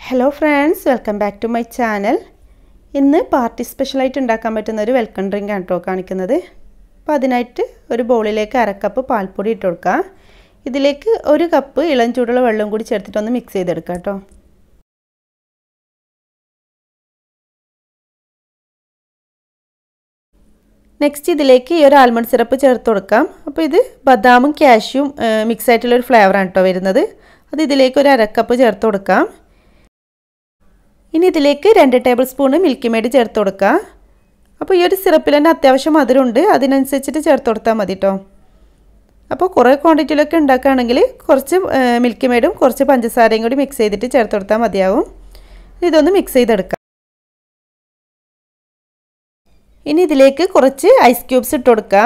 hello friends welcome back to my channel ഇന്ന് party സ്പെഷ്യലായിട്ട് ഉണ്ടാക്കാൻ പറ്റുന്ന ഒരു വെൽക്കം ഡ്രിങ്ക് ആണ് കേട്ടോ കാണിക്കുന്നത് അപ്പോൾ അതിനായിട്ട് ഒരു ബൗളിലേക്ക് അര കപ്പ് പാൽപ്പൊടി ഇട്ട് കൊടുക്കുക ഇതിലേക്ക് ഒരു കപ്പ് ഇളം ചൂടുള്ള വെള്ളം കൂടി ചേർത്തിട്ടൊന്ന് മിക്സ് ചെയ്തെടുക്കുക കേട്ടോ നെക്സ്റ്റ് ഇതിലേക്ക് ഈ ഒരു ആൽമണ്ട് സിറപ്പ് ചേർത്ത് കൊടുക്കാം അപ്പോൾ ഇത് ബദാമും കാഷ്യും മിക്സ് ആയിട്ടുള്ള ഒരു ഫ്ലേവറാണ് കേട്ടോ വരുന്നത് അത് ഇതിലേക്ക് ഒരു അരക്കപ്പ് ചേർത്ത് കൊടുക്കാം ഇനി ഇതിലേക്ക് രണ്ട് ടേബിൾ സ്പൂണ് മിൽക്കി മേഡ് ചേർത്ത് കൊടുക്കുക അപ്പോൾ ഈ ഒരു സിറപ്പിൽ തന്നെ അത്യാവശ്യം മധുരമുണ്ട് അതിനനുസരിച്ചിട്ട് ചേർത്ത് കൊടുത്താൽ മതി കേട്ടോ അപ്പോൾ കുറേ ക്വാണ്ടിറ്റിയിലൊക്കെ ഉണ്ടാക്കുകയാണെങ്കിൽ കുറച്ച് മിൽക്കി മേഡും കുറച്ച് പഞ്ചസാരയും കൂടി മിക്സ് ചെയ്തിട്ട് ചേർത്ത് കൊടുത്താൽ മതിയാവും ഇതൊന്ന് മിക്സ് ചെയ്തെടുക്കാം ഇനി ഇതിലേക്ക് കുറച്ച് ഐസ് ക്യൂബ്സ് ഇട്ട് കൊടുക്കുക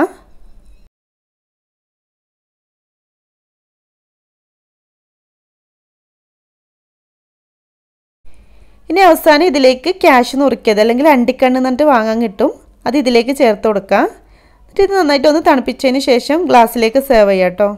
ഇനി അവസാനം ഇതിലേക്ക് ക്യാഷ് നുറുക്കിയത് അല്ലെങ്കിൽ അണ്ടിക്കണ്ണ് എന്നിട്ട് വാങ്ങാൻ കിട്ടും അത് ഇതിലേക്ക് ചേർത്ത് കൊടുക്കുക എന്നിട്ട് ഇത് നന്നായിട്ട് ഒന്ന് തണുപ്പിച്ചതിന് ശേഷം ഗ്ലാസ്സിലേക്ക് സെർവ് ചെയ്യാം കേട്ടോ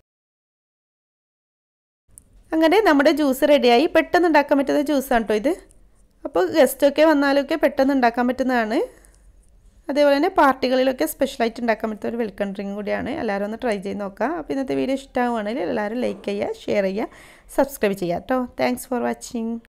അങ്ങനെ നമ്മുടെ ജ്യൂസ് റെഡിയായി പെട്ടെന്ന് ഉണ്ടാക്കാൻ പറ്റുന്ന ജ്യൂസാണ് കേട്ടോ ഇത് അപ്പോൾ ഗസ്റ്റൊക്കെ വന്നാലൊക്കെ പെട്ടെന്ന് ഉണ്ടാക്കാൻ പറ്റുന്നതാണ് അതേപോലെ തന്നെ പാർട്ടികളിലൊക്കെ സ്പെഷ്യലായിട്ട് ഉണ്ടാക്കാൻ പറ്റുന്ന ഒരു വെൽക്കം ഡ്രിങ്ക് കൂടിയാണ് എല്ലാവരും ഒന്ന് ട്രൈ ചെയ്ത് നോക്കാം അപ്പോൾ ഇന്നത്തെ വീഡിയോ ഇഷ്ടമാവുകയാണെങ്കിൽ എല്ലാവരും ലൈക്ക് ചെയ്യുക ഷെയർ ചെയ്യുക സബ്സ്ക്രൈബ് ചെയ്യുക കേട്ടോ താങ്ക്സ് ഫോർ വാച്ചിങ്